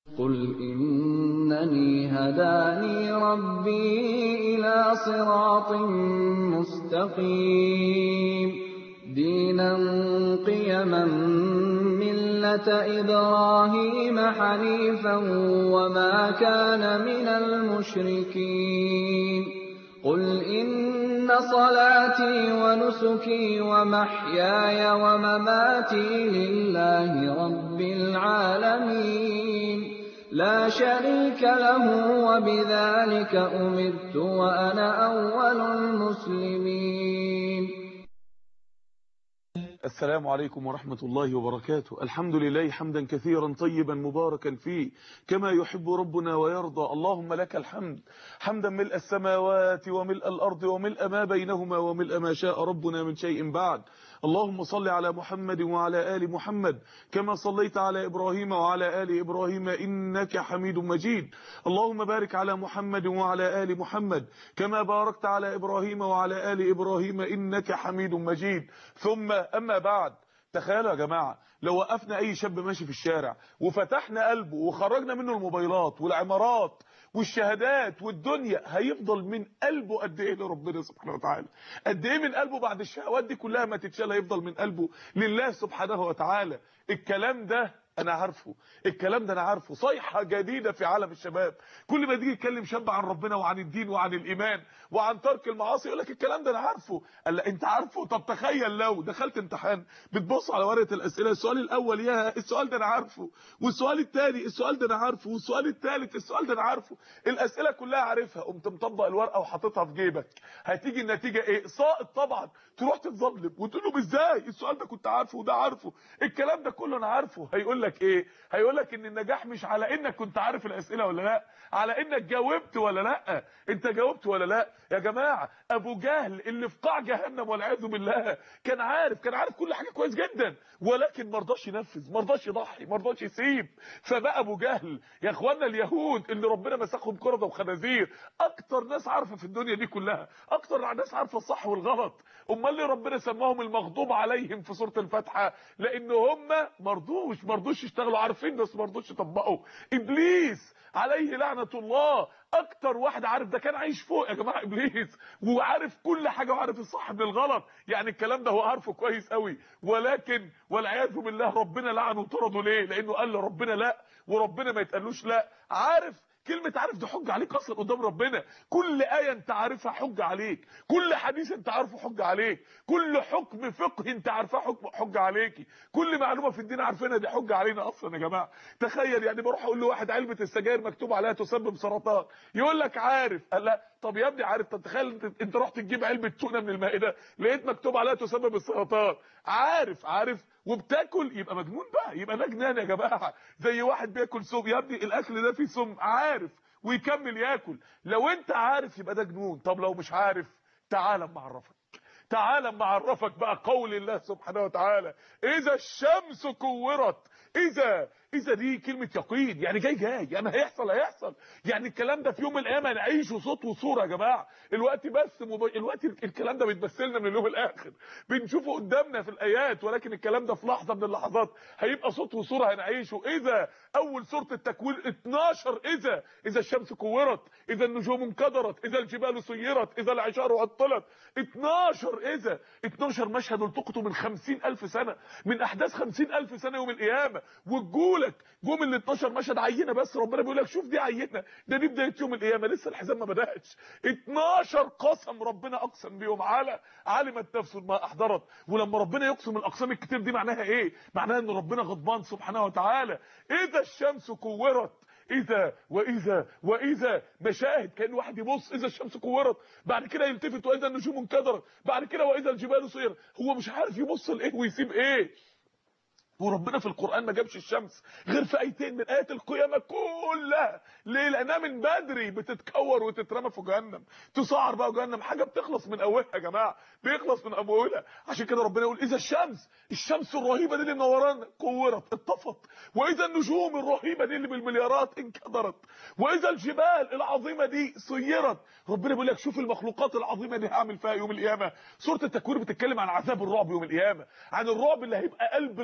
قُلْ إِنَّنِي هَدَانِي رَبِّي إِلَىٰ صِرَاطٍ مُّسْتَقِيمٍ دِينًا قِيَمًا مِّلَّةَ إِبْرَاهِيمَ حَنِيفًا وَمَا كَانَ مِنَ الْمُشْرِكِينَ قُلْ إِنَّ صَلَاتِي وَنُسُكِي وَمَحْيَايَ وَمَمَاتِي لِلَّهِ رَبِّ الْعَالَمِينَ لَا شَرِيكَ لَهُ ۖ وَبِذَٰلِكَ أُمِرْتُ وَأَنَا أَوَّلُ الْمُسْلِمِينَ السلام عليكم ورحمة الله وبركاته الحمد لله حمدا كثيرا طيبا مباركا فيه كما يحب ربنا ويرضى اللهم لك الحمد حمدا ملء السماوات وملء الأرض وملء ما بينهما وملء ما شاء ربنا من شيء بعد اللهم صل على محمد وعلى آل محمد كما صليت على إبراهيم وعلى آل إبراهيم إنك حميد مجيد اللهم بارك على محمد وعلى آل محمد كما باركت على إبراهيم وعلى آل إبراهيم إنك حميد مجيد ثم أما بعد تخيلوا يا جماعة لو وقفنا أي شاب ماشي في الشارع وفتحنا قلبه وخرجنا منه الموبايلات والعمارات والشهادات والدنيا هيفضل من قلبه قد ايه لربنا سبحانه وتعالى قد ايه من قلبه بعد الشهوات دي كلها ما تتشال هيفضل من قلبه لله سبحانه وتعالى الكلام ده انا عارفه الكلام ده انا عارفه صيحه جديده في عالم الشباب كل ما تيجي يتكلم شاب عن ربنا وعن الدين وعن الايمان وعن ترك المعاصي يقول لك الكلام ده انا عارفه قال لا انت عارفه طب تخيل لو دخلت امتحان بتبص على ورقه الاسئله السؤال الاول يا السؤال ده انا عارفه والسؤال الثاني السؤال ده انا عارفه والسؤال الثالث السؤال ده انا عارفه الاسئله كلها عارفها قمت مطبق الورقه وحاططها في جيبك هتيجي النتيجه ايه ساقط طبعا تروح تتظلم وتقول له ازاي السؤال ده كنت عارفه وده عارفه الكلام ده كله انا عارفه هيقول لك ايه هيقول لك ان النجاح مش على انك كنت عارف الاسئله ولا لا على انك جاوبت ولا لا انت جاوبت ولا لا يا جماعه ابو جهل اللي في قاع جهنم والعياذ بالله كان عارف كان عارف كل حاجه كويس جدا ولكن ما رضاش ينفذ ما رضاش يضحي ما رضاش يسيب فبقى ابو جهل يا اخوانا اليهود اللي ربنا مسخهم قرده وخنازير اكتر ناس عارفه في الدنيا دي كلها اكتر ناس عارفه الصح والغلط امال ليه ربنا سماهم المغضوب عليهم في سوره الفاتحه لان هم ما رضوش ما رضوش يشتغلوا عارفين بس ما رضوش يطبقوا ابليس عليه لعنه الله اكتر واحد عارف ده كان عايش فوق يا جماعه ابليس وعارف كل حاجه وعارف الصح من الغلط يعني الكلام ده هو عارفه كويس قوي ولكن والعياذ بالله ربنا لعنه وطرده ليه لانه قال لربنا لا وربنا ما يتقالوش لا عارف كلمة عارف دي حجة عليك اصلا قدام ربنا كل آية انت عارفها حجة عليك كل حديث انت عارفه حجة عليك كل حكم فقه انت عارفاه حكم حجة عليكي كل معلومة في الدين عارفينها دي حجة علينا اصلا يا جماعة تخيل يعني بروح اقول لواحد علبة السجاير مكتوب عليها تسبب سرطان يقول لك عارف قال لا طب يا ابني عارف طب تخيل انت, انت رحت تجيب علبة تونة من المائدة لقيت مكتوب عليها تسبب السرطان عارف عارف وبتاكل يبقى مجنون بقى يبقى ده جنان يا جماعه زي واحد بياكل سم يا ابني الاكل ده فيه سم عارف ويكمل ياكل لو انت عارف يبقى ده جنون طب لو مش عارف تعال اما اعرفك تعال اما اعرفك بقى قول الله سبحانه وتعالى اذا الشمس كورت اذا اذا دي كلمه يقين يعني جاي جاي يعني هيحصل هيحصل يعني الكلام ده في يوم من الايام هنعيشه صوت وصوره يا جماعه الوقت بس مب... الوقت الكلام ده بيتمثلنا من اليوم الاخر بنشوفه قدامنا في الايات ولكن الكلام ده في لحظه من اللحظات هيبقى صوت وصوره هنعيشه اذا اول سوره التكوير 12 اذا اذا الشمس كورت اذا النجوم انكدرت اذا الجبال سيرت اذا العشار عطلت 12 اذا 12 مشهد التقطوا من 50000 سنه من احداث 50000 سنه يوم القيامه والجولك جم ال 12 مشهد عينه بس ربنا بيقول لك شوف دي عينه ده دي بدايه يوم القيامه لسه الحزام ما بداش 12 قسم ربنا اقسم بيهم على علمت نفس ما احضرت ولما ربنا يقسم الاقسام الكتير دي معناها ايه معناها ان ربنا غضبان سبحانه وتعالى اذا الشمس كورت اذا واذا واذا مشاهد كان واحد يبص اذا الشمس كورت بعد كده يلتفت واذا النجوم انكدرت بعد كده واذا الجبال سيرت هو مش عارف يبص لايه ويسيب ايه وربنا في القرآن ما جابش الشمس غير في ايتين من ايات القيامة كلها ليه لانها من بدري بتتكور وتترمى في جهنم تسعر بقى جهنم حاجة بتخلص من اولها يا جماعة بيخلص من اولها عشان كده ربنا يقول اذا الشمس الشمس الرهيبة دي اللي منورانا كورت اتطفت واذا النجوم الرهيبة دي اللي بالمليارات انكدرت واذا الجبال العظيمة دي سيرت ربنا بيقول لك شوف المخلوقات العظيمة دي هعمل فيها يوم القيامة سورة التكوير بتتكلم عن عذاب الرعب يوم القيامة عن الرعب اللي هيبقى قلب العاصي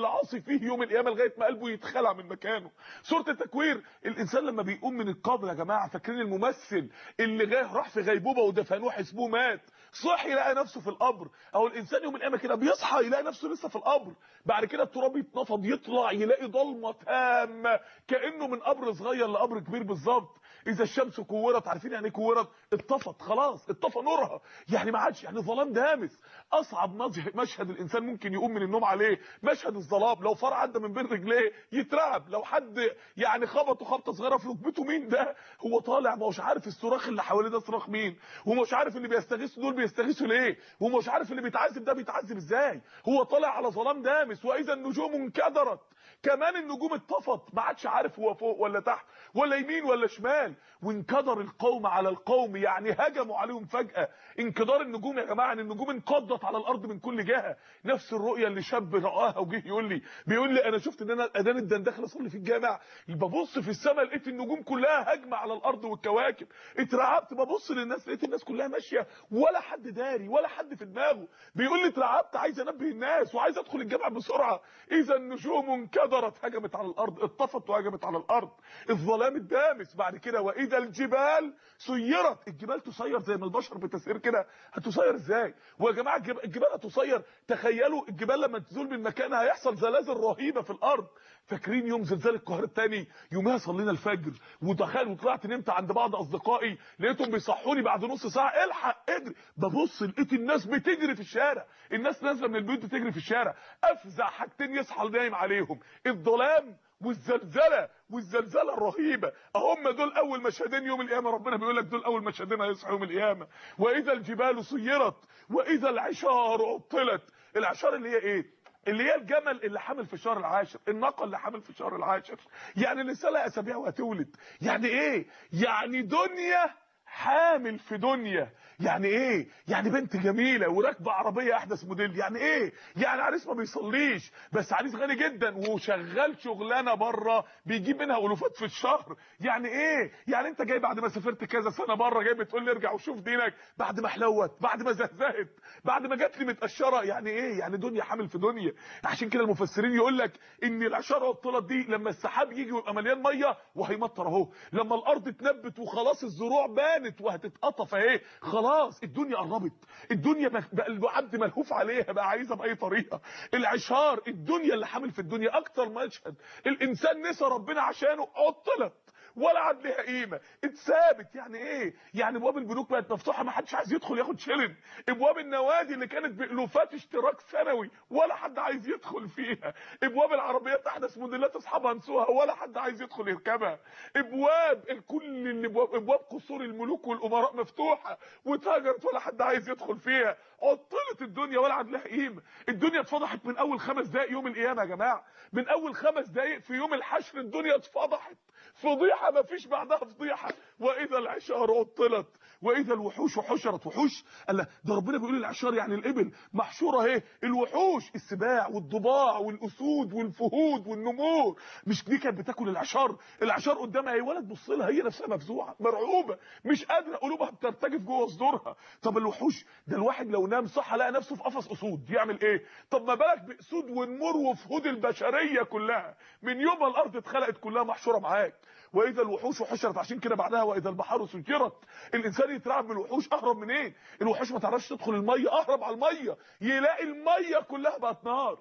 فيه يوم القيامه لغايه ما قلبه يتخلع من مكانه سوره التكوير الانسان لما بيقوم من القبر يا جماعه فاكرين الممثل اللي جاي راح في غيبوبه ودفنوه حسبوه مات صحي يلاقي نفسه في القبر او الانسان يوم القيامه كده بيصحى يلاقي نفسه لسه في القبر بعد كده التراب يتنفض يطلع يلاقي ضلمه تامه كانه من قبر صغير لقبر كبير بالظبط اذا الشمس كورت عارفين يعني ايه كورت اتطفت خلاص اتطفى نورها يعني ما عادش يعني ظلام دامس اصعب مشهد الانسان ممكن يقوم من النوم عليه مشهد الظلام لو فرع عدى من بين رجليه يترعب لو حد يعني خبطه خبطه صغيره في ركبته مين ده هو طالع ما هوش عارف الصراخ اللي حواليه ده صراخ مين ومش عارف اللي بيستغيثوا دول بيستغيثوا ليه ومش عارف اللي بيتعذب ده بيتعذب ازاي هو طالع على ظلام دامس واذا النجوم انكدرت كمان النجوم اتطفت ما عادش عارف هو فوق ولا تحت ولا يمين ولا شمال وانكدر القوم على القوم يعني هجموا عليهم فجأة انكدار النجوم يا جماعه ان النجوم انقضت على الارض من كل جهه نفس الرؤيه اللي شاب رآها وجه يقول لي بيقول لي انا شفت ان انا اذان الدن داخل اصلي في الجامع ببص في السماء لقيت النجوم كلها هجمه على الارض والكواكب اترعبت ببص للناس لقيت الناس كلها ماشيه ولا حد داري ولا حد في دماغه بيقول لي اترعبت عايز انبه الناس وعايز ادخل الجامع بسرعه اذا النجوم انكدرت هجمت على الارض اتطفت وهجمت على الارض الظلام الدامس بعد كده واذا الجبال سيرت الجبال تسير زي ما البشر بتسير كده هتسير ازاي ويا جماعه الجبال هتسير تخيلوا الجبال لما تزول من مكانها هيحصل زلازل رهيبه في الارض فاكرين يوم زلزال القاهره الثاني يومها صلينا الفجر ودخلت وطلعت نمت عند بعض اصدقائي لقيتهم بيصحوني بعد نص ساعه الحق اجري ببص لقيت الناس بتجري في الشارع الناس نازله من البيوت بتجري في الشارع افزع حاجتين يصحى نايم عليهم الظلام والزلزله والزلزله الرهيبه هم دول اول مشهدين يوم القيامه ربنا بيقول لك دول اول مشهدين هيصحوا يوم القيامه واذا الجبال سيرت واذا العشار عطلت العشار اللي هي ايه اللي هي الجمل اللي حامل في الشهر العاشر الناقه اللي حامل في الشهر العاشر يعني لسه لها اسابيع وهتولد يعني ايه يعني دنيا حامل في دنيا يعني ايه يعني بنت جميله وراكبه عربيه احدث موديل يعني ايه يعني عريس ما بيصليش بس عريس غني جدا وشغال شغلانه بره بيجيب منها الوفات في الشهر يعني ايه يعني انت جاي بعد ما سافرت كذا سنه بره جاي بتقول لي ارجع وشوف دينك بعد ما حلوت بعد ما زهزهت بعد ما جات لي متقشره يعني ايه يعني دنيا حامل في دنيا عشان كده المفسرين يقول لك ان العشاره والطلط دي لما السحاب يجي ويبقى مليان ميه وهيمطر اهو لما الارض تنبت وخلاص الزروع بانت وهتتقطف اهي خلاص الدنيا قربت الدنيا بقى العبد ملهوف عليها بقى عايزها باي طريقه العشار الدنيا اللي حامل في الدنيا اكتر مشهد الانسان نسى ربنا عشانه عطلت ولا عاد ليها قيمه اتثابت يعني ايه يعني ابواب البنوك بقت مفتوحه ما حدش عايز يدخل ياخد شيلن ابواب النوادي اللي كانت بالوفات اشتراك سنوي ولا حد عايز يدخل فيها ابواب العربيات احدث موديلات اصحابها انسوها ولا حد عايز يدخل يركبها ابواب الكل اللي ابواب ابواب قصور الملوك والامراء مفتوحه واتهجرت ولا حد عايز يدخل فيها عطلت الدنيا ولا عاد لها قيمه الدنيا اتفضحت من اول خمس دقائق يوم القيامه يا جماعه من اول خمس دقائق في يوم الحشر الدنيا اتفضحت فضيحه ما فيش بعدها فضيحه واذا العشار عطلت واذا الوحوش حشرت وحوش قال ده ربنا بيقول العشار يعني الابل محشوره اهي الوحوش السباع والضباع والاسود والفهود والنمور مش دي كانت بتاكل العشار العشار قدامها هي ولا تبص لها هي نفسها مفزوعه مرعوبه مش قادره قلوبها بترتجف جوه صدورها طب الوحوش ده الواحد لو نام صح لقى نفسه في قفص اسود يعمل ايه طب ما بالك باسود ونمور وفهود البشريه كلها من يوم ما الارض اتخلقت كلها محشوره معاك واذا الوحوش حشرت عشان كده بعدها واذا البحار سجرت الانسان يترعب من الوحوش اهرب منين إيه؟ الوحوش ما تعرفش تدخل الميه اهرب على الميه يلاقي الميه كلها بقت نار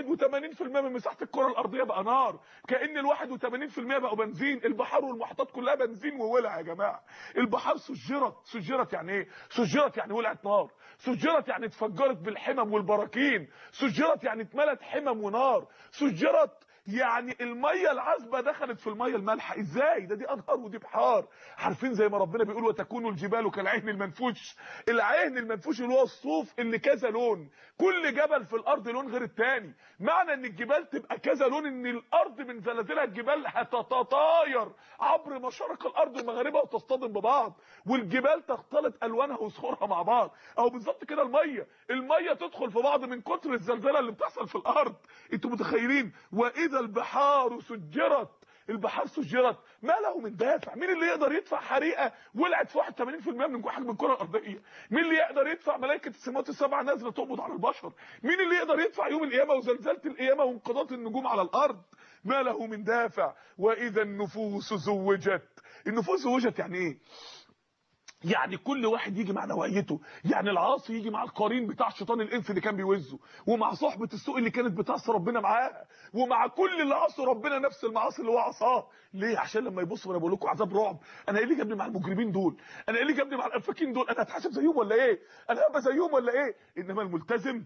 81% من مساحه الكره الارضيه بقى نار كان ال 81% بقوا بنزين البحار والمحيطات كلها بنزين وولع يا جماعه البحار سجرت سجرت يعني ايه سجرت يعني ولعت نار سجرت يعني اتفجرت بالحمم والبراكين سجرت يعني اتملت حمم ونار سجرت يعني الميه العذبه دخلت في الميه المالحه ازاي ده دي انهار ودي بحار عارفين زي ما ربنا بيقول وتكون الجبال كالعهن المنفوش العهن المنفوش اللي هو الصوف اللي كذا لون كل جبل في الارض لون غير التاني معنى ان الجبال تبقى كذا لون ان الارض من زلازلها الجبال هتتطاير عبر مشارق الارض ومغاربها وتصطدم ببعض والجبال تختلط الوانها وصخورها مع بعض او بالظبط كده الميه الميه تدخل في بعض من كتر الزلزله اللي بتحصل في الارض انتوا متخيلين واذا البحار سجرت البحار سجرت ما له من دافع مين اللي يقدر يدفع حريقه ولعت في 81% من حجم الكره الارضيه مين اللي يقدر يدفع ملائكه السماوات السبع نازله تقبض على البشر مين اللي يقدر يدفع يوم القيامه وزلزله القيامه وانقضاض النجوم على الارض ما له من دافع واذا النفوس زوجت النفوس زوجت يعني ايه يعني كل واحد يجي مع نوعيته يعني العاصي يجي مع القرين بتاع شيطان الانس اللي كان بيوزه ومع صحبه السوء اللي كانت بتعصي ربنا معاها ومع كل اللي عصوا ربنا نفس المعاصي اللي هو عصاه ليه عشان لما يبصوا وانا بقول لكم عذاب رعب انا ايه اللي جابني مع المجرمين دول انا ايه اللي جابني مع الافاكين دول انا هتحاسب زيهم ولا ايه انا هبقى زيهم ولا ايه انما الملتزم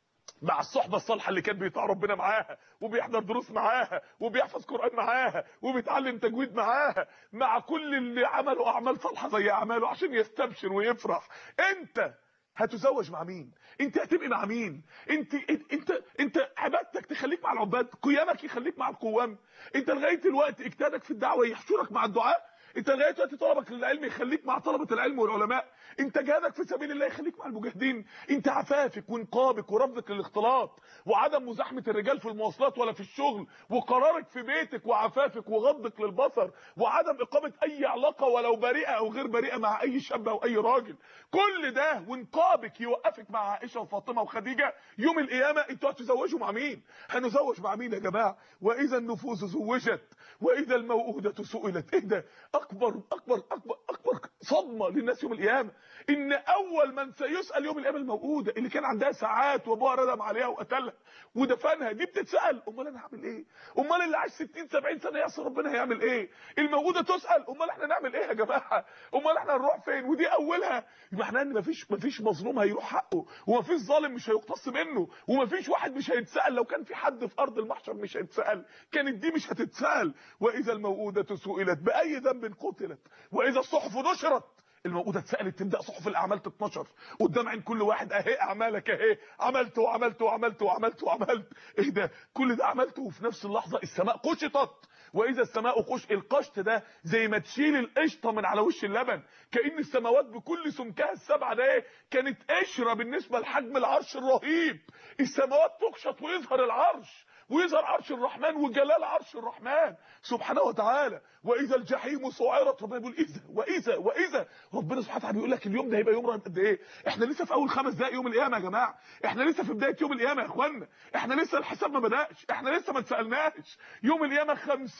مع الصحبة الصالحة اللي كان بيطاع ربنا معاها وبيحضر دروس معاها وبيحفظ قرآن معاها وبيتعلم تجويد معاها مع كل اللي عملوا أعمال صالحة زي أعماله عشان يستبشر ويفرح أنت هتزوج مع مين انت هتبقى مع مين انت انت انت عبادتك تخليك مع العباد قيامك يخليك مع القوام انت لغايه الوقت اجتهادك في الدعوه يحشرك مع الدعاء انت لغايه دلوقتي طلبك للعلم يخليك مع طلبه العلم والعلماء انت جهادك في سبيل الله يخليك مع المجاهدين انت عفافك ونقابك ورفضك للاختلاط وعدم مزاحمه الرجال في المواصلات ولا في الشغل وقرارك في بيتك وعفافك وغضك للبصر وعدم اقامه اي علاقه ولو بريئه او غير بريئه مع اي شاب او اي راجل كل ده ونقابك يوقفك مع عائشه وفاطمه وخديجه يوم القيامه انتوا هتزوجوا مع مين هنزوج مع مين يا جماعه واذا النفوس زوجت واذا الموءوده سئلت ايه ده اكبر اكبر اكبر اكبر صدمه للناس يوم القيامه ان اول من سيسال يوم القيامه الموءوده اللي كان عندها ساعات وابوها ردم عليها وقتلها ودفنها دي بتتسال امال انا هعمل ايه امال اللي عاش 60 70 سنه يعصي ربنا هيعمل ايه الموءوده تسال امال احنا نعمل ايه يا جماعه امال احنا هنروح فين ودي اولها يبقى احنا ان مفيش مفيش مظلوم هيروح حقه ومفيش ظالم مش هيقتص منه ومفيش واحد مش هيتسال لو كان في حد في ارض المحشر مش هيتسال كانت دي مش هتتسال واذا الموءوده سئلت باي ذنب قتلت واذا الصحف نشرت الموءودة اتسالت تبدا صحف الاعمال تتنشر قدام عين كل واحد اهي اعمالك اهي عملت وعملت وعملت وعملت وعملت ايه ده كل ده عملته وفي نفس اللحظه السماء قشطت واذا السماء قش القشط ده زي ما تشيل القشطه من على وش اللبن كان السماوات بكل سمكها السبعه ده ايه كانت قشره بالنسبه لحجم العرش الرهيب السماوات تقشط ويظهر العرش ويظهر عرش الرحمن وجلال عرش الرحمن سبحانه وتعالى واذا الجحيم سعرت ربنا بيقول اذا واذا واذا ربنا سبحانه وتعالى بيقول لك اليوم ده هيبقى يوم رهيب قد ايه احنا لسه في اول خمس دقائق يوم القيامه يا جماعه احنا لسه في بدايه يوم القيامه يا اخوانا احنا لسه الحساب ما بداش احنا لسه ما اتسالناش يوم القيامه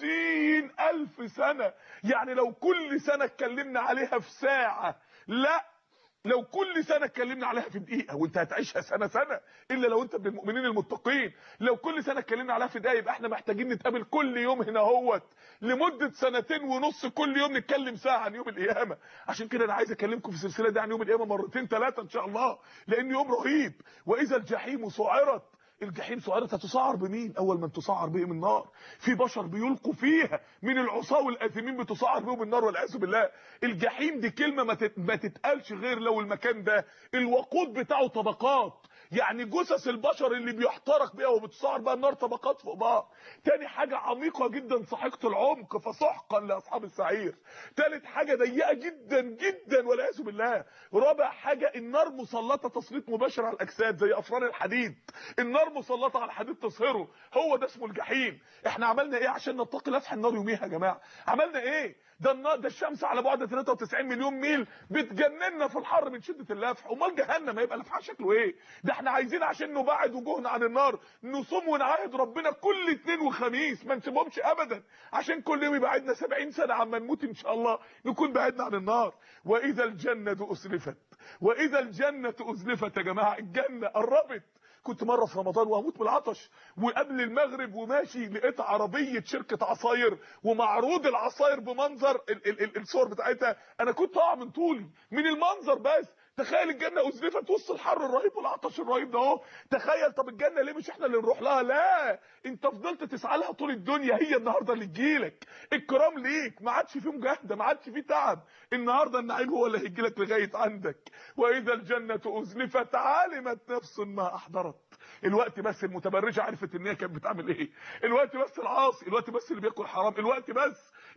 خمسين الف سنه يعني لو كل سنه اتكلمنا عليها في ساعه لا لو كل سنة اتكلمنا عليها في دقيقة وانت هتعيشها سنة سنة الا لو انت من المؤمنين المتقين لو كل سنة اتكلمنا عليها في دقيقة يبقى احنا محتاجين نتقابل كل يوم هنا اهوت لمدة سنتين ونص كل يوم نتكلم ساعة عن يوم القيامة عشان كده انا عايز اكلمكم في السلسلة دي عن يوم القيامة مرتين ثلاثة ان شاء الله لان يوم رهيب واذا الجحيم سعرت الجحيم سعرت هتسعر بمين اول من تسعر بهم النار في بشر بيلقوا فيها من العصاه والاثمين بتسعر بهم النار والعياذ بالله الجحيم دي كلمه ما تت- ما تتقالش غير لو المكان ده الوقود بتاعه طبقات يعني جثث البشر اللي بيحترق بيها وبتسعر بقى النار طبقات فوق بعض تاني حاجه عميقه جدا سحيقه العمق فسحقا لاصحاب السعير تالت حاجه ضيقه جدا جدا والعياذ بالله رابع حاجه النار مسلطه تسليط مباشر على الاجساد زي افران الحديد النار مسلطه على الحديد تصهره هو ده اسمه الجحيم احنا عملنا ايه عشان نتقي لفح النار يوميها يا جماعه عملنا ايه ده النار ده الشمس على بعد 93 مليون ميل بتجننا في الحر من شده اللفح امال جهنم هيبقى لفحها شكله ايه ده احنا عايزين عشان نبعد وجوهنا عن النار نصوم ونعاهد ربنا كل اثنين وخميس ما نسيبهمش ابدا عشان كل يوم يبعدنا 70 سنه عما نموت ان شاء الله نكون بعدنا عن النار واذا الجنه اسلفت واذا الجنه ازلفت يا جماعه الجنه قربت كنت مره في رمضان وهموت بالعطش وقبل المغرب وماشي لقيت عربيه شركه عصاير ومعروض العصاير بمنظر ال ال ال الصور بتاعتها انا كنت اقع من طولي من المنظر بس تخيل الجنه ازلفت وسط الحر الرهيب والعطش الرهيب ده اهو تخيل طب الجنه ليه مش احنا اللي نروح لها لا انت فضلت تسعى لها طول الدنيا هي النهارده اللي تجيلك الكرام ليك ما عادش فيه مجاهده ما عادش فيه تعب النهارده النعيم هو اللي هيجي لك لغايه عندك واذا الجنه ازلفت علمت نفس ما احضرت الوقت بس المتبرجه عرفت ان هي كانت بتعمل ايه الوقت بس العاصي الوقت بس اللي بياكل حرام الوقت بس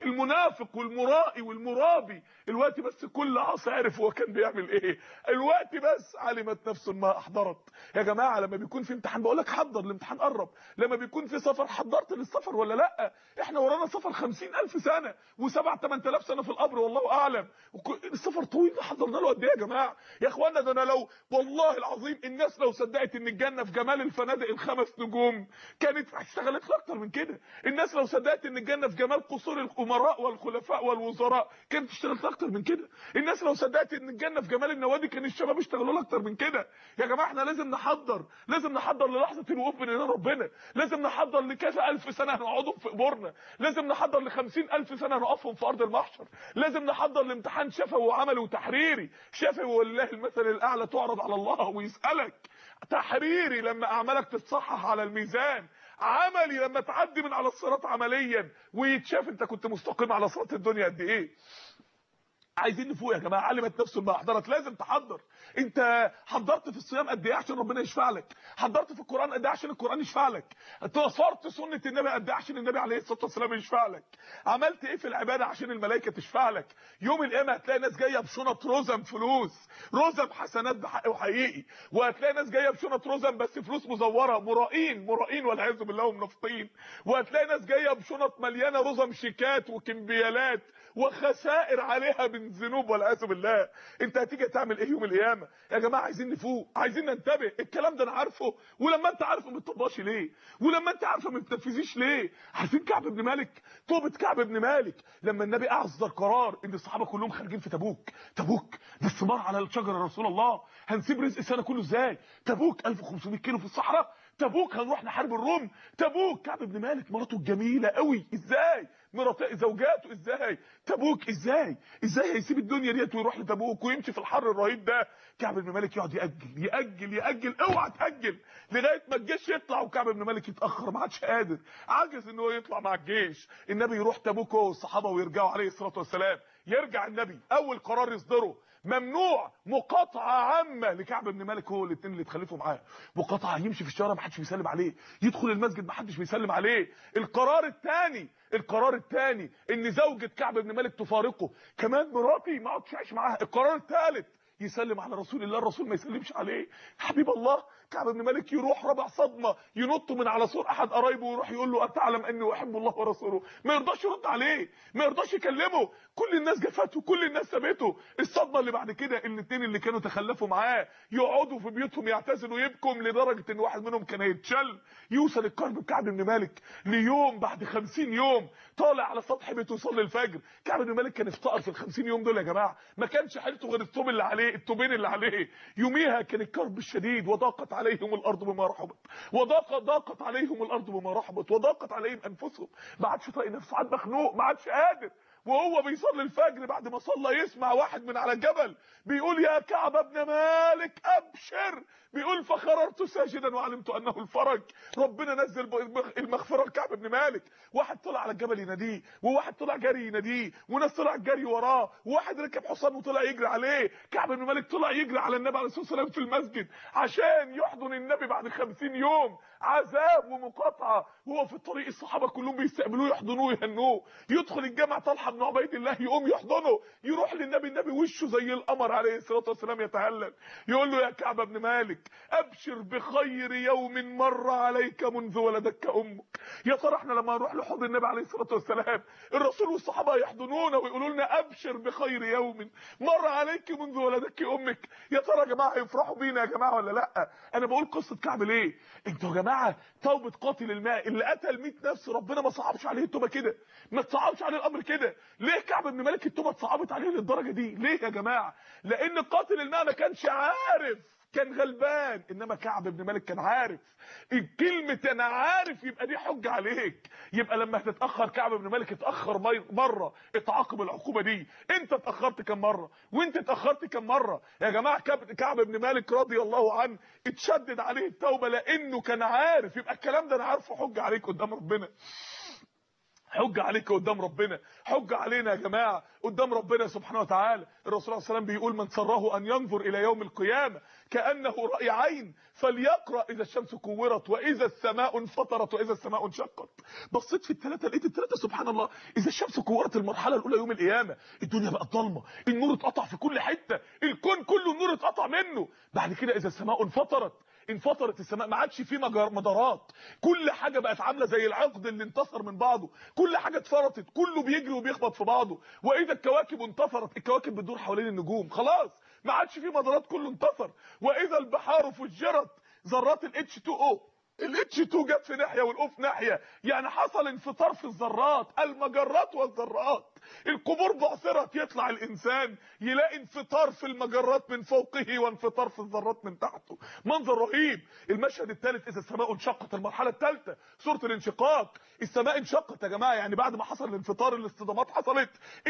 المنافق والمرائي والمرابي الوقت بس كل عاص عرف هو كان بيعمل ايه الوقت بس علمت نفس ما احضرت يا جماعه لما بيكون في امتحان بقول لك حضر الامتحان قرب لما بيكون في سفر حضرت للسفر ولا لا احنا ورانا سفر 50000 سنه و7 8000 سنه في القبر والله اعلم السفر طويل حضرنا له قد ايه يا جماعه يا اخوانا ده انا لو والله العظيم الناس لو صدقت ان الجنه في جمال الفنادق الخمس نجوم كانت اشتغلت له اكتر من كده الناس لو صدقت ان الجنه في جمال قصور الامراء والخلفاء والوزراء كانت اشتغلت اكتر من كده الناس لو صدقت ان الجنه في جمال النوادي كان الشباب اشتغلوا لها اكتر من كده يا جماعه احنا لازم نحضر لازم نحضر للحظه الوقوف بين ايدين ربنا لازم نحضر لكذا الف سنه هنقعدهم في قبورنا لازم نحضر ل الف سنه هنقفهم في ارض المحشر لازم نحضر لامتحان شفوي وعملي وتحريري شفوي والله المثل الاعلى تعرض على الله ويسالك تحريري لما اعمالك تتصحح على الميزان عملي لما تعدي من على الصراط عمليا ويتشاف انت كنت مستقيم على صراط الدنيا قد ايه عايزين نفوق يا جماعه علمت نفسه ما احضرت لازم تحضر انت حضرت في الصيام قد ايه عشان ربنا يشفع لك حضرت في القران قد ايه عشان القران يشفع لك تصرت سنه النبي قد ايه عشان النبي عليه الصلاه والسلام يشفع لك عملت ايه في العباده عشان الملائكه تشفع لك يوم القيامه هتلاقي ناس جايه بشنط رزم فلوس رزم حسنات بحق وحقيقي وهتلاقي ناس جايه بشنط رزم بس فلوس مزوره مرائين مرائين والعياذ بالله ومنافقين وهتلاقي ناس جايه بشنط مليانه رزم شيكات وكمبيالات وخسائر عليها من ذنوب والعياذ بالله انت هتيجي تعمل ايه يوم القيامه يا جماعه عايزين نفوق عايزين ننتبه الكلام ده انا عارفه ولما انت عارفه ما تطبقش ليه ولما انت عارفه ما بتنفذيش ليه عارفين كعب بن مالك توبه كعب بن مالك لما النبي اصدر قرار ان الصحابه كلهم خارجين في تبوك تبوك بس مر على الشجره يا رسول الله هنسيب رزق السنه كله ازاي تبوك 1500 كيلو في الصحراء تبوك هنروح نحارب الروم تبوك كعب بن مالك مراته الجميله قوي ازاي مرات زوجاته ازاي تبوك ازاي ازاي هيسيب الدنيا ديت ويروح لتبوك ويمشي في الحر الرهيب ده كعب بن مالك يقعد ياجل ياجل ياجل اوعى تاجل لغايه ما الجيش يطلع وكعب بن مالك يتاخر ما عادش قادر عاجز ان هو يطلع مع الجيش النبي يروح تبوك هو والصحابه ويرجعوا عليه الصلاه والسلام يرجع النبي اول قرار يصدره ممنوع مقاطعه عامه لكعب بن مالك هو الاثنين اللي اتخلفوا معاه مقاطعه يمشي في الشارع ما حدش بيسلم عليه يدخل المسجد ما حدش بيسلم عليه القرار الثاني القرار الثاني ان زوجة كعب بن مالك تفارقه كمان مراتي ما اقعدش اعيش معاها القرار الثالث يسلم على رسول الله الرسول ما يسلمش عليه حبيب الله كعب بن مالك يروح ربع صدمه ينط من على سور احد قرايبه ويروح يقول له اتعلم اني احب الله ورسوله ما يرضاش يرد عليه ما يرضاش يكلمه كل الناس جفته كل الناس سابته الصدمه اللي بعد كده الاثنين اللي كانوا تخلفوا معاه يقعدوا في بيوتهم يعتزلوا يبكوا لدرجه ان واحد منهم كان هيتشل يوصل الكرب بكعب بن مالك ليوم بعد 50 يوم طالع على سطح بيته يصلي الفجر كعب بن مالك كان افتقر في ال 50 يوم دول يا جماعه ما كانش حيلته غير الثوب اللي عليه الثوبين اللي عليه يوميها كان الكرب الشديد وضاقت عليهم الارض بما رحبت وضاقت ضاقت عليهم الارض بما رحبت وضاقت عليهم انفسهم ما عادش طايق نفسه عاد مخنوق ما عادش قادر وهو بيصلي الفجر بعد ما صلى يسمع واحد من على الجبل بيقول يا كعب ابن مالك ابشر بيقول فخررت ساجدا وعلمت انه الفرج ربنا نزل المغفره لكعب بن مالك واحد طلع على الجبل يناديه وواحد طلع جري يناديه وناس طلع جري وراه وواحد ركب حصان وطلع يجري عليه كعب بن مالك طلع يجري على النبي عليه الصلاه والسلام في المسجد عشان يحضن النبي بعد 50 يوم عذاب ومقاطعه وهو في الطريق الصحابه كلهم بيستقبلوه يحضنوه ويهنوه يدخل الجامع طلحه بن عبيد الله يقوم يحضنه يروح للنبي النبي وشه زي القمر عليه الصلاه والسلام يتهلل يقول له يا كعب بن مالك ابشر بخير يوم مر عليك منذ ولدتك امك يا ترى احنا لما نروح لحوض النبي عليه الصلاه والسلام الرسول والصحابه يحضنونا ويقولوا لنا ابشر بخير يوم مر عليك منذ ولدتك امك يا ترى يا جماعه يفرحوا بينا يا جماعه ولا لا انا بقول قصه كعب ليه انتوا يا جماعه توبه قاتل الماء اللي قتل 100 نفس ربنا ما صعبش عليه التوبه كده ما تصعبش عليه الامر كده ليه كعب بن مالك التوبه اتصعبت عليه للدرجه دي ليه يا جماعه لان قاتل الماء ما كانش عارف كان غلبان انما كعب بن مالك كان عارف كلمه انا عارف يبقى دي حجه عليك يبقى لما هتتاخر كعب بن مالك اتاخر مره اتعاقب العقوبه دي انت اتاخرت كم مره وانت اتاخرت كم مره يا جماعه كعب بن مالك رضي الله عنه اتشدد عليه التوبه لانه كان عارف يبقى الكلام ده انا عارفه حجه عليك قدام ربنا حج عليك قدام ربنا حج علينا يا جماعه قدام ربنا سبحانه وتعالى الرسول صلى الله عليه وسلم بيقول من سره ان ينظر الى يوم القيامه كانه راي عين فليقرا اذا الشمس كورت واذا السماء انفطرت واذا السماء انشقت بصيت في الثلاثه لقيت الثلاثه سبحان الله اذا الشمس كورت المرحله الاولى يوم القيامه الدنيا بقت ضلمه النور اتقطع في كل حته الكون كله النور اتقطع منه بعد كده اذا السماء انفطرت انفطرت السماء ما عادش في مجار مدارات كل حاجه بقت عامله زي العقد اللي انتصر من بعضه كل حاجه اتفرطت كله بيجري وبيخبط في بعضه واذا الكواكب انتصرت الكواكب بتدور حوالين النجوم خلاص ما عادش في مدارات كله انتصر واذا البحار فجرت ذرات الاتش 2 او الاتش 2 جت في ناحيه والاو في ناحيه يعني حصل انفطار في الذرات المجرات والذرات القبور بعثرت يطلع الانسان يلاقي انفطار في المجرات من فوقه وانفطار في الذرات من تحته منظر رهيب المشهد الثالث اذا السماء انشقت المرحله الثالثه سوره الانشقاق السماء انشقت يا جماعه يعني بعد ما حصل الانفطار الاصطدامات حصلت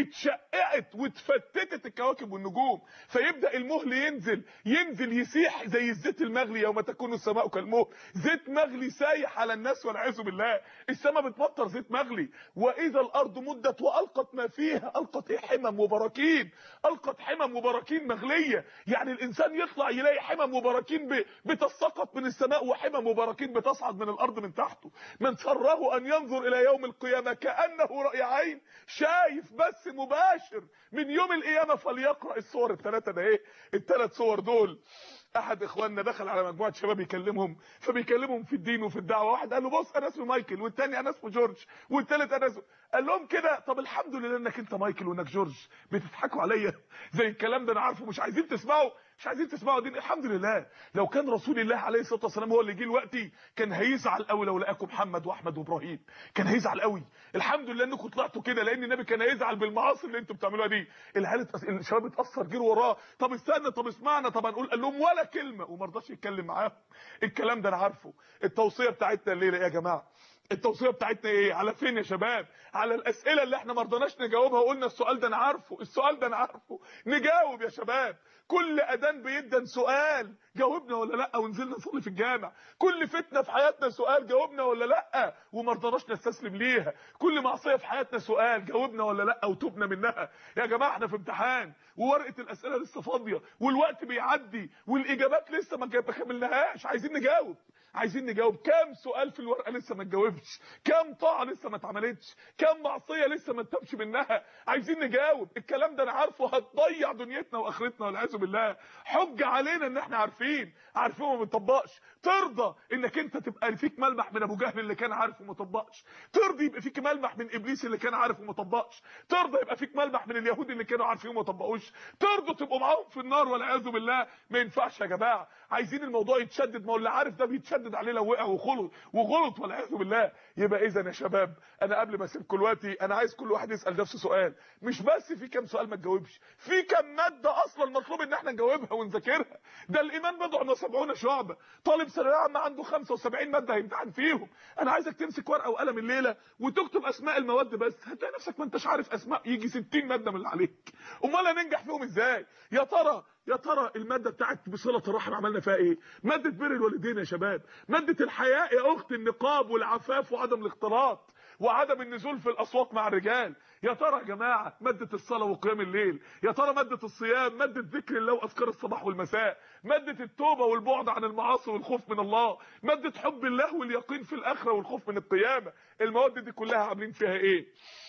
اتشققت واتفتتت الكواكب والنجوم فيبدا المهل ينزل ينزل يسيح زي الزيت المغلي يوم تكون السماء كالمهل زيت مغلي سايح على الناس والعياذ بالله السماء بتمطر زيت مغلي واذا الارض مدت والقت ما فيها القت ايه حمم وبراكين القت حمم وبراكين مغليه يعني الانسان يطلع يلاقي حمم وبراكين بتسقط من السماء وحمم وبراكين بتصعد من الارض من تحته من سره ان ينظر الى يوم القيامه كانه راي عين شايف بس مباشر من يوم القيامه فليقرا الصور الثلاثه ده ايه الثلاث صور دول احد اخواننا دخل على مجموعه شباب يكلمهم فبيكلمهم في الدين وفي الدعوه واحد قال له بص انا اسمي مايكل والتاني انا اسمه جورج والتالت انا اسمه قال لهم كده طب الحمد لله انك انت مايكل وانك جورج بتضحكوا عليا زي الكلام ده انا عارفه مش عايزين تسمعوا مش عايزين تسمعوا دين الحمد لله لو كان رسول الله عليه الصلاه والسلام هو اللي جه دلوقتي كان هيزعل قوي لو لقاكم محمد واحمد وابراهيم كان هيزعل قوي الحمد لله انكم طلعتوا كده لان النبي كان هيزعل بالمعاصي اللي انتم بتعملوها دي العيال الشباب اتاثر جروا وراه طب استنى طب اسمعنا طب هنقول قال لهم ولا كلمه وما رضاش يتكلم معاهم الكلام ده انا عارفه التوصيه بتاعتنا الليله ايه يا جماعه التوصيه بتاعتنا ايه على فين يا شباب على الاسئله اللي احنا ما رضناش نجاوبها وقلنا السؤال ده انا عارفه السؤال ده انا عارفه نجاوب يا شباب كل اذان بيدن سؤال جاوبنا ولا لا ونزلنا نصلي في الجامع كل فتنه في حياتنا سؤال جاوبنا ولا لا وما رضناش نستسلم ليها كل معصيه في حياتنا سؤال جاوبنا ولا لا وتوبنا منها يا جماعه احنا في امتحان وورقه الاسئله لسه فاضيه والوقت بيعدي والاجابات لسه ما كملناهاش عايزين نجاوب عايزين نجاوب كام سؤال في الورقه لسه ما اتجاوبش كام طاعه لسه ما اتعملتش كام معصيه لسه ما انتبش منها عايزين نجاوب الكلام ده انا عارفه هتضيع دنيتنا واخرتنا والعياذ بالله حجه علينا ان احنا عارفين عارفين وما بنطبقش ترضى انك انت تبقى فيك ملمح من ابو جهل اللي كان عارف وما طبقش ترضى يبقى فيك ملمح من ابليس اللي كان عارف وما طبقش ترضى يبقى فيك ملمح من اليهود اللي كانوا عارفين وما طبقوش ترضوا تبقوا معاهم في النار والعياذ بالله ما ينفعش يا جماعه عايزين الموضوع يتشدد ما هو اللي عارف ده بيتشدد عليه لو وقع وغلط وغلط والعياذ بالله يبقى اذا يا شباب انا قبل ما اسيبكم دلوقتي انا عايز كل واحد يسال نفسه سؤال مش بس في كام سؤال ما تجاوبش في كام ماده اصلا مطلوب ان احنا نجاوبها ونذاكرها ده الايمان بضع وسبعون شعبه طالب ثانويه عامه عنده 75 ماده هيمتحن فيهم انا عايزك تمسك ورقه وقلم الليله وتكتب اسماء المواد بس هتلاقي نفسك ما انتش عارف اسماء يجي 60 ماده من اللي عليك امال هننجح فيهم ازاي يا ترى يا ترى الماده بتاعت بصله الرحم عملنا فيها ايه ماده بر الوالدين يا شباب ماده الحياء يا اخت النقاب والعفاف وعدم الاختلاط وعدم النزول في الاسواق مع الرجال يا ترى يا جماعه ماده الصلاه وقيام الليل يا ترى ماده الصيام ماده ذكر الله واذكار الصباح والمساء ماده التوبه والبعد عن المعاصي والخوف من الله ماده حب الله واليقين في الاخره والخوف من القيامه المواد دي كلها عاملين فيها ايه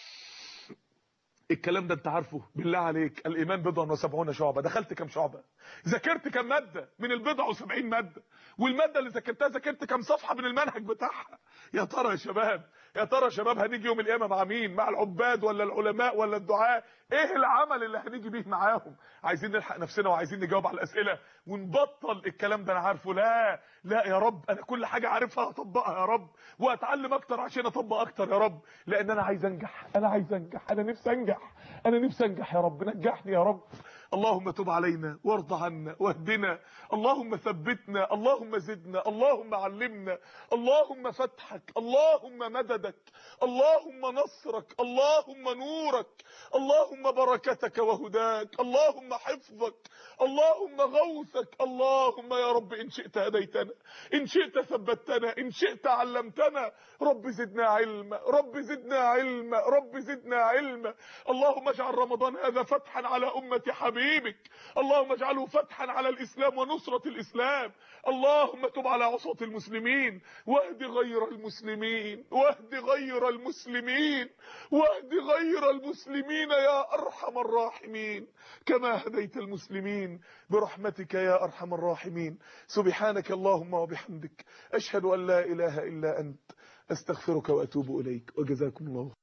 الكلام ده انت عارفه بالله عليك الايمان بضع وسبعون شعبه دخلت كام شعبه ذاكرت كام ماده من البضع وسبعين ماده والماده اللي ذاكرتها ذاكرت كام صفحه من المنهج بتاعها يا ترى يا شباب يا ترى يا شباب هنيجي يوم القيامه مع مين مع العباد ولا العلماء ولا الدعاء ايه العمل اللي هنيجي بيه معاهم عايزين نلحق نفسنا وعايزين نجاوب على الاسئله ونبطل الكلام ده انا عارفه لا لا يا رب انا كل حاجه عارفها هطبقها يا رب واتعلم اكتر عشان اطبق اكتر يا رب لان انا عايز انجح انا عايز انجح انا نفسي انجح انا نفسي انجح يا رب نجحني يا رب اللهم تب علينا وارض عنا واهدنا اللهم ثبتنا اللهم زدنا اللهم علمنا اللهم فتحك اللهم مددك اللهم نصرك اللهم نورك اللهم بركتك وهداك اللهم حفظك اللهم غوثك اللهم يا رب إن شئت هديتنا إن شئت ثبتنا إن شئت علمتنا رب زدنا علما رب زدنا علما رب زدنا علما اللهم اجعل رمضان هذا فتحا على أمة حبيبك اللهم اجعله فتحا على الإسلام ونصرة الإسلام اللهم تب على عصاة المسلمين واهد غير المسلمين واهد غير المسلمين واهد غير المسلمين يا أرحم الراحمين كما هديت المسلمين برحمتك يا أرحم الراحمين سبحانك اللهم وبحمدك أشهد أن لا إله إلا أنت أستغفرك وأتوب إليك وجزاكم الله